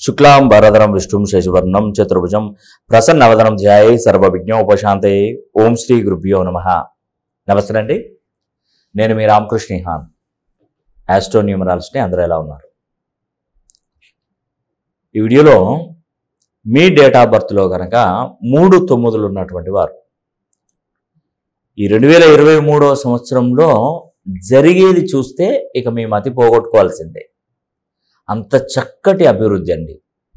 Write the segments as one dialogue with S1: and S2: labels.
S1: శుక్లాం వరదరం విష్ణుం శశివర్ణం చతుర్భుజం ప్రసన్నవదనం ధ్యాయ సర్వ విజ్ఞోపశాంతయే ఓం శ్రీ గురుభ్యో నమ నమస్తే అండి నేను మీ రామకృష్ణ హాన్ యాస్ట్రో న్యూమరాలజిస్ట్ని అందరూ ఎలా ఉన్నారు ఈ వీడియోలో మీ డేట్ ఆఫ్ బర్త్లో కనుక మూడు తొమ్మిదిలు ఉన్నటువంటి వారు ఈ రెండు వేల ఇరవై మూడవ సంవత్సరంలో జరిగేది చూస్తే ఇక మీ మతి పోగొట్టుకోవాల్సిందే అంత చక్కటి అభివృద్ధి అండి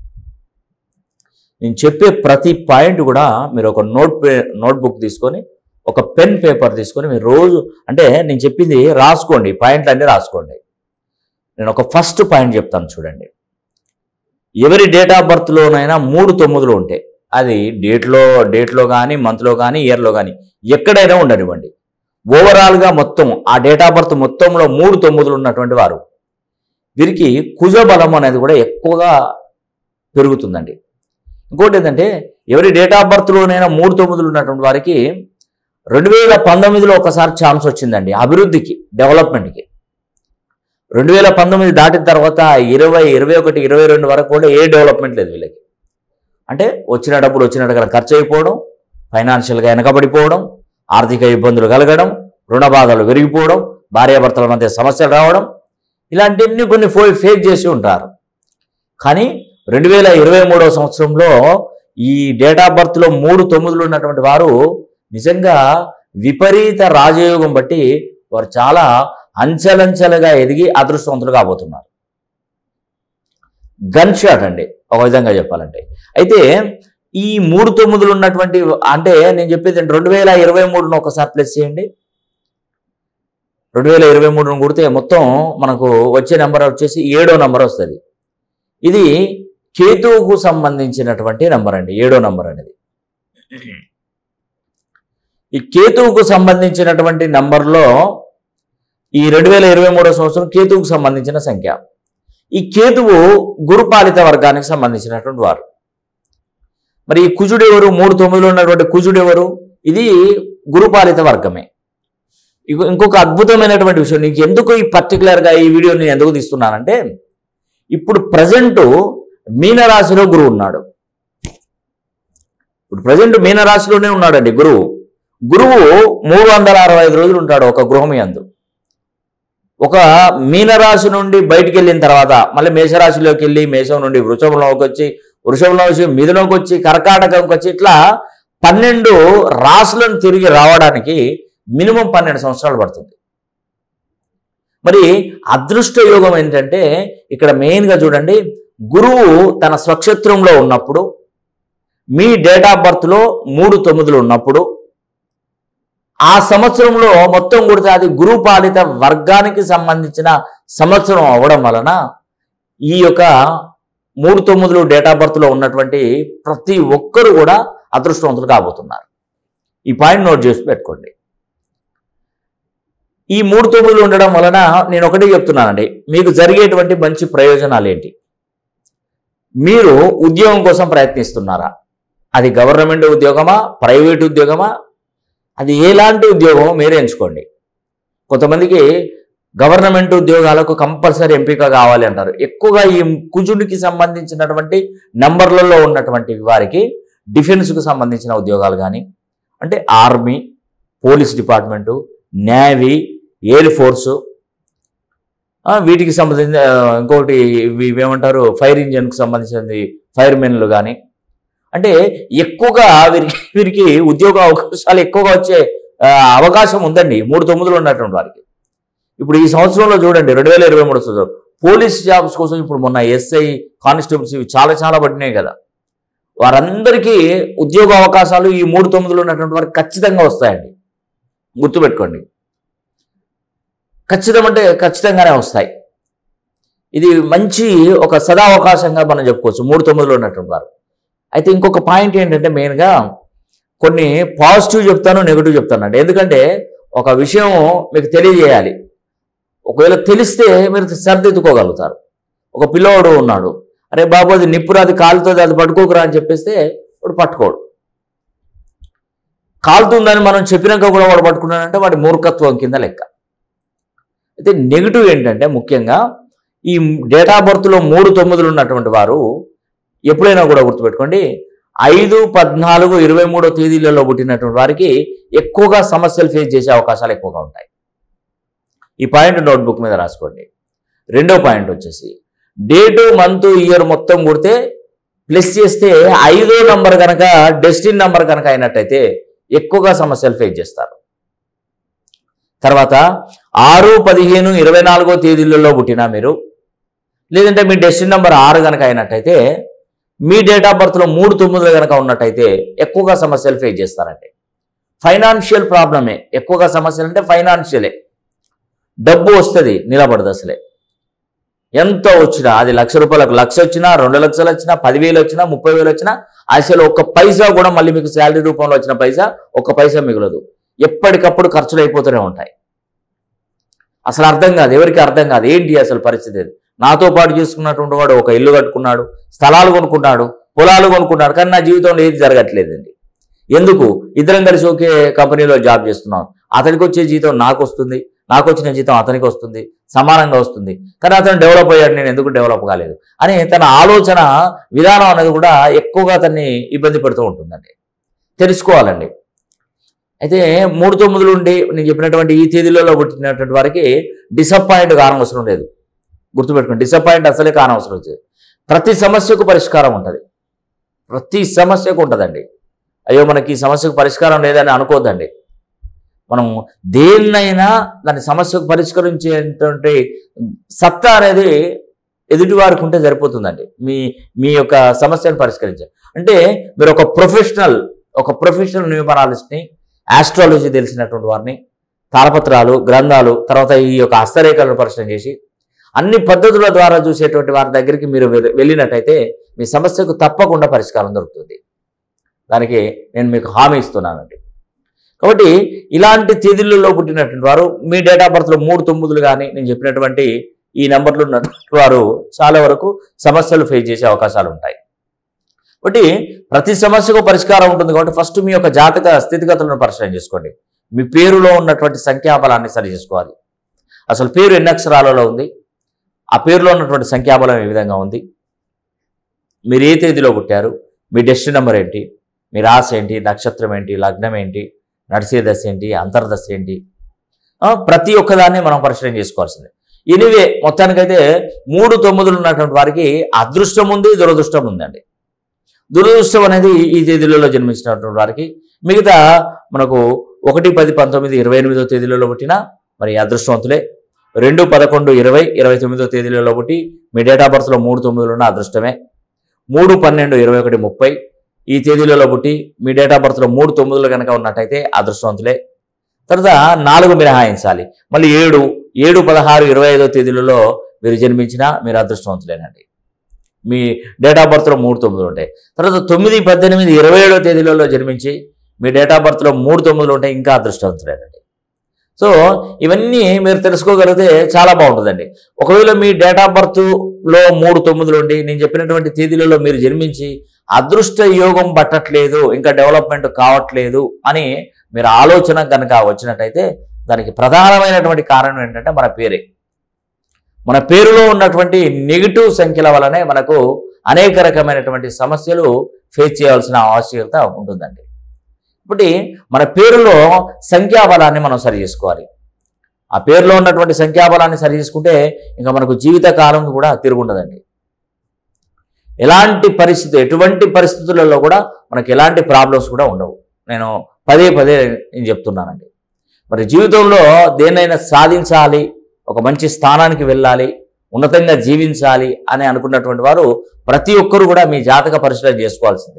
S1: నేను చెప్పే ప్రతి పాయింట్ కూడా మీరు ఒక నోట్ పే నోట్బుక్ తీసుకొని ఒక పెన్ పేపర్ తీసుకొని మీరు రోజు అంటే నేను చెప్పింది రాసుకోండి పాయింట్లు అన్నీ రాసుకోండి నేను ఒక ఫస్ట్ పాయింట్ చెప్తాను చూడండి ఎవరి డేట్ ఆఫ్ బర్త్లోనైనా మూడు తొమ్మిదిలు ఉంటాయి అది డేట్లో డేట్లో కానీ మంత్లో కానీ ఇయర్లో కానీ ఎక్కడైనా ఉండనివ్వండి ఓవరాల్గా మొత్తం ఆ డేట్ ఆఫ్ బర్త్ మొత్తంలో మూడు తొమ్మిదిలు ఉన్నటువంటి వారు వీరికి కుజ బలం అనేది కూడా ఎక్కువగా పెరుగుతుందండి ఇంకోటి ఏంటంటే ఎవరి డేట్ ఆఫ్ బర్త్లోనైనా మూడు తొమ్మిదిలు ఉన్నటువంటి వారికి రెండు వేల పంతొమ్మిదిలో ఒకసారి ఛాన్స్ వచ్చిందండి అభివృద్ధికి డెవలప్మెంట్కి రెండు వేల పంతొమ్మిది దాటిన తర్వాత ఇరవై ఇరవై ఒకటి ఇరవై రెండు వరకు కూడా ఏ డెవలప్మెంట్ లేదు వీళ్ళకి అంటే వచ్చిన డబ్బులు వచ్చినట్టుగా ఖర్చు అయిపోవడం ఫైనాన్షియల్గా వెనకబడిపోవడం ఆర్థిక ఇబ్బందులు కలగడం రుణ బాధలు విరిగిపోవడం భార్యాభర్తల మధ్య సమస్యలు రావడం ఇలాంటివన్నీ కొన్ని ఫో ఫేక్ చేసి ఉంటారు కానీ రెండు వేల ఇరవై మూడవ సంవత్సరంలో ఈ డేట్ ఆఫ్ బర్త్లో మూడు తొమ్మిదిలు ఉన్నటువంటి వారు నిజంగా విపరీత రాజయోగం బట్టి వారు చాలా అంచెలంచెలుగా ఎదిగి అదృష్టవంతులు కాబోతున్నారు గన్ షాట్ అండి ఒక విధంగా చెప్పాలంటే అయితే ఈ మూడు తొమ్మిదిలు ఉన్నటువంటి అంటే నేను చెప్పేది రెండు వేల ఇరవై మూడును ఒకసారి ప్లస్ చేయండి రెండు వేల ఇరవై మూడును కొడితే మొత్తం మనకు వచ్చే నెంబర్ వచ్చేసి ఏడో నెంబర్ వస్తుంది ఇది కేతువుకు సంబంధించినటువంటి నెంబర్ అండి ఏడో నెంబర్ అనేది ఈ కేతువుకు సంబంధించినటువంటి నంబర్లో ఈ రెండు వేల ఇరవై మూడో సంవత్సరం కేతువుకు సంబంధించిన సంఖ్య ఈ కేతువు గురుపాలిత వర్గానికి సంబంధించినటువంటి వారు మరి ఈ కుజుడు ఎవరు మూడు తొమ్మిదిలో ఉన్నటువంటి కుజుడు ఎవరు ఇది గురుపాలిత వర్గమే ఇక- ఇంకొక అద్భుతమైనటువంటి విషయం నీకు ఎందుకు ఈ పర్టికులర్గా ఈ వీడియో నేను ఎందుకు తీస్తున్నానంటే ఇప్పుడు ప్రజెంట్ మీనరాశిలో గురువు ఉన్నాడు ఇప్పుడు ప్రజెంట్ మీనరాశిలోనే ఉన్నాడండి గురువు గురువు మూడు వందల అరవై ఐదు రోజులు ఉంటాడు ఒక గృహం యందు ఒక మీనరాశి నుండి బయటికి వెళ్ళిన తర్వాత మళ్ళీ మేషరాశిలోకి వెళ్ళి మేషం నుండి వృషభంలోకి వచ్చి వృషభంలో వచ్చి మిథునంకి వచ్చి కర్కాటకంకి వచ్చి ఇట్లా పన్నెండు రాశులను తిరిగి రావడానికి మినిమం పన్నెండు సంవత్సరాలు పడుతుంది మరి అదృష్ట యోగం ఏంటంటే ఇక్కడ మెయిన్గా చూడండి గురువు తన స్వక్షేత్రంలో ఉన్నప్పుడు మీ డేట్ ఆఫ్ బర్త్లో మూడు తొమ్మిదిలు ఉన్నప్పుడు ఆ సంవత్సరంలో మొత్తం కొడితే అది గురువు పాలిత వర్గానికి సంబంధించిన సంవత్సరం అవ్వడం వలన ఈ యొక్క మూడు తొమ్మిదిలు డేట్ ఆఫ్ బర్త్లో ఉన్నటువంటి ప్రతి ఒక్కరు కూడా అదృష్టవంతులు కాబోతున్నారు ఈ పాయింట్ నోట్ చేసి పెట్టుకోండి ఈ మూడు తొమ్మిదిలు ఉండడం వలన నేను ఒకటే చెప్తున్నానండి మీకు జరిగేటువంటి మంచి ప్రయోజనాలు ఏంటి మీరు ఉద్యోగం కోసం ప్రయత్నిస్తున్నారా అది గవర్నమెంట్ ఉద్యోగమా ప్రైవేట్ ఉద్యోగమా అది ఎలాంటి ఉద్యోగమో మీరే ఎంచుకోండి కొంతమందికి గవర్నమెంట్ ఉద్యోగాలకు కంపల్సరీ ఎంపిక కావాలి అంటారు ఎక్కువగా ఈ కుజుడికి సంబంధించినటువంటి నంబర్లలో ఉన్నటువంటి వారికి డిఫెన్స్కు సంబంధించిన ఉద్యోగాలు కానీ అంటే army police department navy air force ఆ, వీటికి సంబంధించిన ఆ, ఇంకోటి ఇవి ఏమంటారు ఫైర్ ఇంజన్కి సంబంధించింది ఫైర్ మెన్లు కానీ అంటే ఎక్కువగా వీరికి వీరికి ఉద్యోగ అవకాశాలు ఎక్కువగా వచ్చే ఆ, అవకాశం ఉందండి మూడు తొమ్మిదిలో ఉన్నటువంటి వారికి ఇప్పుడు ఈ సంవత్సరంలో చూడండి రెండు వేల ఇరవై మూడు సంవత్సరం పోలీస్ జాబ్స్ కోసం ఇప్పుడు మొన్న ఎస్ఐ కానిస్టేబుల్స్ ఇవి చాలా చాలా పడినాయి కదా వారందరికీ ఉద్యోగ అవకాశాలు ఈ మూడు తొమ్మిదిలో ఉన్నటువంటి వారికి ఖచ్చితంగా వస్తాయండి గుర్తుపెట్టుకోండి ఖచ్చితం అంటే ఖచ్చితంగానే వస్తాయి ఇది మంచి ఒక సదావకాశంగా మనం చెప్పుకోవచ్చు మూడు తొమ్మిదిలో ఉన్నటువంటి వారు అయితే ఇంకొక పాయింట్ ఏంటంటే మెయిన్గా కొన్ని పాజిటివ్ చెప్తాను నెగిటివ్ చెప్తాను అండి ఎందుకంటే ఒక విషయం మీకు తెలియజేయాలి ఒకవేళ తెలిస్తే మీరు సర్దిద్దుకోగలుగుతారు ఒక పిల్లవాడు ఉన్నాడు అరే బాబు అది నిప్పురు అది కాలుతుంది అది పట్టుకోకురా అని చెప్పేస్తే వాడు పట్టుకోడు కాలుతుందని మనం చెప్పినాక కూడా వాడు పట్టుకున్నాడంటే వాడి మూర్ఖత్వం కింద లెక్క అయితే నెగిటివ్ ఏంటంటే ముఖ్యంగా ఈ డేట్ ఆఫ్ బర్త్లో మూడు తొమ్మిదిలు ఉన్నటువంటి వారు ఎప్పుడైనా కూడా గుర్తుపెట్టుకోండి ఐదు పద్నాలుగు ఇరవై మూడో తేదీలలో పుట్టినటువంటి వారికి ఎక్కువగా సమస్యలు ఫేస్ చేసే అవకాశాలు ఎక్కువగా ఉంటాయి ఈ పాయింట్ నోట్బుక్ మీద రాసుకోండి రెండో పాయింట్ వచ్చేసి డేటు మంత్ ఇయర్ మొత్తం కొడితే ప్లస్ చేస్తే ఐదో నంబర్ కనుక డెస్టిన్ నంబర్ కనుక అయినట్టయితే ఎక్కువగా సమస్యలు ఫేస్ చేస్తారు తర్వాత ఆరు పదిహేను ఇరవై నాలుగో తేదీలలో పుట్టినా మీరు లేదంటే మీ డెస్టిన్ నెంబర్ ఆరు కనుక అయినట్టయితే మీ డేట్ ఆఫ్ బర్త్లో మూడు తొమ్మిదిలో కనుక ఉన్నట్టయితే ఎక్కువగా సమస్యలు ఫేస్ చేస్తారండి ఫైనాన్షియల్ ప్రాబ్లమే ఎక్కువగా సమస్యలు అంటే ఫైనాన్షియలే డబ్బు వస్తుంది నిలబడదు అసలే ఎంత వచ్చినా అది లక్ష రూపాయలకు లక్ష వచ్చినా రెండు లక్షలు వచ్చినా పదివేలు వచ్చినా ముప్పై వేలు వచ్చినా అసలు ఒక్క పైసా కూడా మళ్ళీ మీకు శాలరీ రూపంలో వచ్చిన పైసా ఒక్క పైసా మిగలదు ఎప్పటికప్పుడు ఖర్చులు అయిపోతూనే ఉంటాయి అసలు అర్థం కాదు ఎవరికి అర్థం కాదు ఏంటి అసలు పరిస్థితి అది నాతో పాటు చేసుకున్నటువంటి వాడు ఒక ఇల్లు కట్టుకున్నాడు స్థలాలు కొనుక్కున్నాడు పొలాలు కొనుక్కున్నాడు కానీ నా జీవితంలో ఏది జరగట్లేదండి ఎందుకు ఇద్దరం కలిసి ఒకే కంపెనీలో జాబ్ చేస్తున్నాం అతనికి వచ్చే జీతం నాకు వస్తుంది నాకు వచ్చిన జీతం అతనికి వస్తుంది సమానంగా వస్తుంది కానీ అతను డెవలప్ అయ్యాడు నేను ఎందుకు డెవలప్ కాలేదు అని తన ఆలోచన విధానం అనేది కూడా ఎక్కువగా అతన్ని ఇబ్బంది పెడుతూ ఉంటుందండి తెలుసుకోవాలండి అయితే మూడు తొమ్మిదిలు ఉండి నేను చెప్పినటువంటి ఈ తేదీలలో పుట్టినటువంటి వారికి డిసప్పాయింట్ కానవసరం లేదు గుర్తుపెట్టుకోండి డిసప్పాయింట్ అసలే కానవసరం వచ్చేది ప్రతి సమస్యకు పరిష్కారం ఉంటుంది ప్రతి సమస్యకు ఉంటుందండి అయ్యో మనకి ఈ సమస్యకు పరిష్కారం లేదని అనుకోవద్దండి మనం దేన్నైనా దాని సమస్యకు పరిష్కరించేటువంటి సత్తా అనేది ఎదుటివారికి ఉంటే సరిపోతుందండి మీ మీ యొక్క సమస్యను పరిష్కరించాలి అంటే మీరు ఒక ప్రొఫెషనల్ ఒక ప్రొఫెషనల్ న్యూమరాలిస్ట్ని ఆస్ట్రాలజీ తెలిసినటువంటి వారిని తాళపత్రాలు గ్రంథాలు తర్వాత ఈ యొక్క హస్తరేఖలను పరిశీలన చేసి అన్ని పద్ధతుల ద్వారా చూసేటువంటి వారి దగ్గరికి మీరు వె- వెళ్ళినట్టయితే మీ సమస్యకు తప్పకుండా పరిష్కారం దొరుకుతుంది దానికి నేను మీకు హామీ ఇస్తున్నానండి కాబట్టి ఇలాంటి తేదీలలో పుట్టినటువంటి వారు మీ డేట్ ఆఫ్ బర్త్లో మూడు తొమ్మిదిలు కానీ నేను చెప్పినటువంటి ఈ నెంబర్లు ఉన్నటువంటి వారు చాలా వరకు సమస్యలు ఫేస్ చేసే అవకాశాలు ఉంటాయి కాబట్టి ప్రతి సమస్యకు పరిష్కారం ఉంటుంది కాబట్టి ఫస్ట్ మీ యొక్క జాతక స్థితిగతులను పరిశీలన చేసుకోండి మీ పేరులో ఉన్నటువంటి సంఖ్యాబలాన్ని సరి చేసుకోవాలి అసలు పేరు ఎన్ని అక్షరాలలో ఉంది ఆ పేరులో ఉన్నటువంటి సంఖ్యాబలం ఏ విధంగా ఉంది మీరు ఏ తేదీలో పుట్టారు మీ డెస్టిన్ నెంబర్ ఏంటి మీ రాశి ఏంటి నక్షత్రం ఏంటి లగ్నం ఏంటి నడిచే దశ ఏంటి అంతర్దశ ఏంటి ఆ, ప్రతి ఒక్కదాన్ని మనం పరిశీలన చేసుకోవాల్సిందే ఎనివే మొత్తానికైతే మూడు తొమ్మిదిలు ఉన్నటువంటి వారికి అదృష్టం ఉంది దురదృష్టం ఉందండి దురదృష్టం అనేది ఈ తేదీలలో జన్మించినటువంటి వారికి మిగతా మనకు ఒకటి పది పంతొమ్మిది ఇరవై ఎనిమిదో తేదీలలో పుట్టిన మరి అదృష్టవంతులే రెండు పదకొండు ఇరవై ఇరవై తొమ్మిదో తేదీలలో పుట్టి మీ డేట్ ఆఫ్ బర్త్లో మూడు తొమ్మిదిలో ఉన్న అదృష్టమే మూడు పన్నెండు ఇరవై ఒకటి ముప్పై ఈ తేదీలలో పుట్టి మీ డేట్ ఆఫ్ బర్త్లో మూడు తొమ్మిదిలో కనుక ఉన్నట్టయితే అదృష్టవంతులే తర్వాత నాలుగు మినహాయించాలి మళ్ళీ ఏడు ఏడు పదహారు ఇరవై ఐదో తేదీలలో మీరు జన్మించినా మీరు అదృష్టవంతులేనండి మీ డేట్ ఆఫ్ బర్త్లో మూడు తొమ్మిదిలు ఉంటాయి తర్వాత తొమ్మిది పద్దెనిమిది ఇరవై ఏడో తేదీలలో జన్మించి మీ డేట్ ఆఫ్ బర్త్లో మూడు తొమ్మిదిలు ఉంటాయి ఇంకా అదృష్టవంతులేనండి సో ఇవన్నీ మీరు తెలుసుకోగలిగితే చాలా బాగుంటుందండి ఒకవేళ మీ డేట్ ఆఫ్ బర్త్లో మూడు తొమ్మిదిలు ఉండి నేను చెప్పినటువంటి తేదీలలో మీరు జన్మించి అదృష్ట యోగం పట్టట్లేదు ఇంకా డెవలప్మెంట్ కావట్లేదు అని మీరు ఆలోచన కనుక వచ్చినట్టయితే దానికి ప్రధానమైనటువంటి కారణం ఏంటంటే మన పేరే మన పేరులో ఉన్నటువంటి నెగిటివ్ సంఖ్యల వలనే మనకు అనేక రకమైనటువంటి సమస్యలు ఫేస్ చేయాల్సిన ఆవశ్యకత ఉంటుందండి కాబట్టి మన పేరులో సంఖ్యాబలాన్ని మనం సరి చేసుకోవాలి ఆ పేరులో ఉన్నటువంటి సంఖ్యాబలాన్ని సరి చేసుకుంటే ఇంకా మనకు జీవిత కాలం కూడా తిరుగుండదండి ఎలాంటి పరిస్థితి ఎటువంటి పరిస్థితులలో కూడా మనకి ఎలాంటి ప్రాబ్లమ్స్ కూడా ఉండవు నేను పదే పదే నేను చెప్తున్నానండి మరి జీవితంలో దేన్నైనా సాధించాలి ఒక మంచి స్థానానికి వెళ్ళాలి ఉన్నతంగా జీవించాలి అని అనుకున్నటువంటి వారు ప్రతి ఒక్కరు కూడా మీ జాతక పరిశీలన చేసుకోవాల్సిందే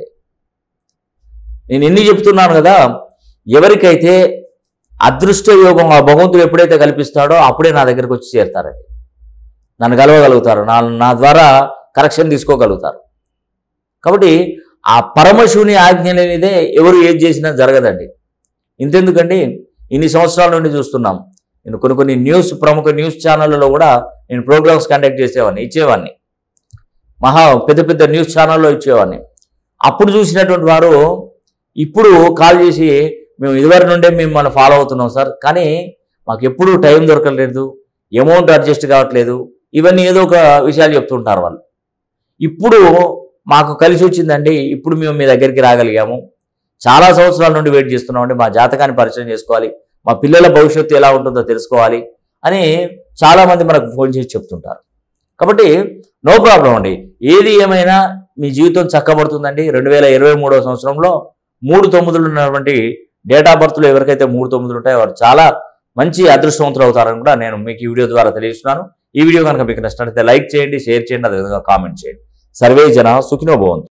S1: నేను ఎన్ని చెప్తున్నాను కదా ఎవరికైతే అదృష్ట యోగం ఆ భగవంతుడు ఎప్పుడైతే కల్పిస్తాడో అప్పుడే నా దగ్గరకు వచ్చి చేరుతారండి నన్ను కలవగలుగుతారు నా నా ద్వారా కరెక్షన్ తీసుకోగలుగుతారు కాబట్టి ఆ పరమశివుని ఆజ్ఞ లేనిదే ఎవరు ఏది చేసినా జరగదండి ఇంతెందుకండి ఇన్ని సంవత్సరాల నుండి చూస్తున్నాం నేను కొన్ని కొన్ని న్యూస్ ప్రముఖ న్యూస్ ఛానళ్ళలో కూడా నేను ప్రోగ్రామ్స్ కండక్ట్ చేసేవాడిని ఇచ్చేవాడిని మహా పెద్ద పెద్ద న్యూస్ ఛానల్లో ఇచ్చేవాడిని అప్పుడు చూసినటువంటి వారు ఇప్పుడు కాల్ చేసి మేము ఇదివరకు నుండే మిమ్మల్ని ఫాలో అవుతున్నాం సార్ కానీ మాకు ఎప్పుడూ టైం దొరకలేదు అమౌంట్ అడ్జస్ట్ కావట్లేదు ఇవన్నీ ఏదో ఒక విషయాలు చెప్తుంటారు వాళ్ళు ఇప్పుడు మాకు కలిసి వచ్చిందండి ఇప్పుడు మేము మీ దగ్గరికి రాగలిగాము చాలా సంవత్సరాల నుండి వెయిట్ చేస్తున్నామండి మా జాతకాన్ని పరిచయం చేసుకోవాలి మా పిల్లల భవిష్యత్తు ఎలా ఉంటుందో తెలుసుకోవాలి అని చాలామంది మనకు ఫోన్ చేసి చెప్తుంటారు కాబట్టి నో ప్రాబ్లం అండి ఏది ఏమైనా మీ జీవితం చక్కబడుతుందండి రెండు వేల ఇరవై మూడవ సంవత్సరంలో మూడు తొమ్మిదిలు ఉన్నటువంటి డేట్ ఆఫ్ బర్త్లో ఎవరికైతే మూడు తొమ్మిదిలు ఉంటాయో వారు చాలా మంచి అదృష్టవంతులు అవుతారని కూడా నేను మీకు ఈ వీడియో ద్వారా తెలియజేస్తున్నాను ఈ వీడియో కనుక మీకు నచ్చినట్లయితే లైక్ చేయండి షేర్ చేయండి అదేవిధంగా కామెంట్ చేయండి సర్వే జన సుఖినో భవంతు